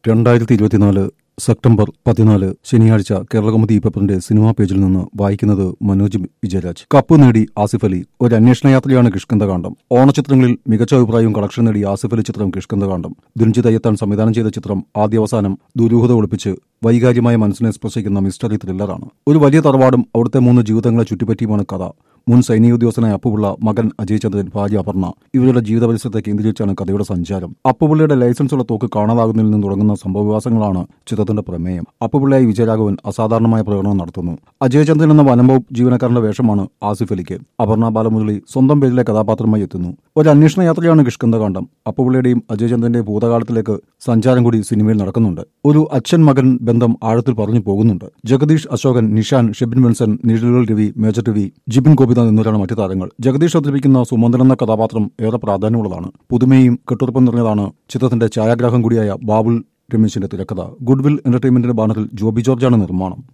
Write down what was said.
രണ്ടായിരത്തി ഇരുപത്തിനാല് സെപ്റ്റംബർ പതിനാല് ശനിയാഴ്ച കേരളകൗമുദി പേപ്പറിന്റെ സിനിമാ പേജിൽ നിന്ന് വായിക്കുന്നത് മനോജ് വിജയരാജ് കപ്പ് നേടി ആസിഫ് അലി ഒരു അന്വേഷണ യാത്രയാണ് കിഷ്കന്ധകാന്ഡം ഓണച്ചിത്രങ്ങളിൽ മികച്ച അഭിപ്രായവും കളക്ഷൻ നേടി ആസിഫ് അലി ചിത്രം കിഷ്കന്ധകാന്ഡം ദിൽജിത് അയ്യത്താൻ സംവിധാനം ചെയ്ത ചിത്രം ആദ്യാവസാനം ദുരൂഹത ഒളിപ്പിച്ച് വൈകാര്യമായ മനസ്സിനെ സ്പർശിക്കുന്ന മിസ്റ്ററി ത്രില്ലറാണ് ഒരു വലിയ തറവാടും അവിടുത്തെ മൂന്ന് ജീവിതങ്ങളെ ചുറ്റിപ്പറ്റിയുമാണ് കഥ മുൻ സൈനിക ഉദ്യോഗസ്ഥനായ അപ്പുപിള്ള മകൻ അജയ് ചന്ദ്രൻ ഭാര്യ അപർണ ഇവരുടെ ജീവിത പരിസരത്തെ കേന്ദ്രീകരിച്ചാണ് കഥയുടെ സഞ്ചാരം അപ്പുപിള്ളയുടെ ലൈസൻസുള്ള തോക്ക് കാണാതാകുന്നതിൽ നിന്ന് തുടങ്ങുന്ന സംഭവവികാസങ്ങളാണ് ചിത്രത്തിന്റെ പ്രമേയം അപ്പുപിള്ളയായി വിജയരാഘവൻ അസാധാരണമായ പ്രകടനം നടത്തുന്നു അജയ് ചന്ദ്രൻ എന്ന വനംവകുപ്പ് ജീവനക്കാരന്റെ വേഷമാണ് ആസിഫ് അലിക്ക് അപർണ ബാലമുരളി സ്വന്തം പേരിലെ കഥാപാത്രമായി എത്തുന്നു ഒരു അന്വേഷണ യാത്രയാണ് കിഷ്കന്ധകാന്ഡം അപ്പുപിള്ളയുടെയും അജയ് ചന്ദ്രന്റെയും ഭൂതകാലത്തിലേക്ക് സഞ്ചാരം കൂടി സിനിമയിൽ നടക്കുന്നുണ്ട് ഒരു അച്ഛൻ മകൻ ബന്ധം ആഴത്തിൽ പറഞ്ഞു പോകുന്നുണ്ട് ജഗദീഷ് അശോകൻ നിഷാൻ ഷെബിൻ വിൻസൻ നിഴലുകൾ രവി മേജർ രവി ജിബിൻ ഗോപിനാഥ് എന്നിവരാണ് മറ്റു താരങ്ങൾ ജഗദീഷ് അവതരിപ്പിക്കുന്ന സുമന്ത്രൻ എന്ന കഥാപാത്രം ഏറെ പ്രാധാന്യമുള്ളതാണ് പുതുമയും കെട്ടുറപ്പും നിറഞ്ഞതാണ് ചിത്രത്തിന്റെ ഛായാഗ്രാഹം കൂടിയായ ബാബുൾ രമേശിന്റെ തിരക്കഥ ഗുഡ്വിൽ എന്റർടൈൻമെന്റിന്റെ ബാനറിൽ ജോബി ജോർജാണ് നിർമ്മാണം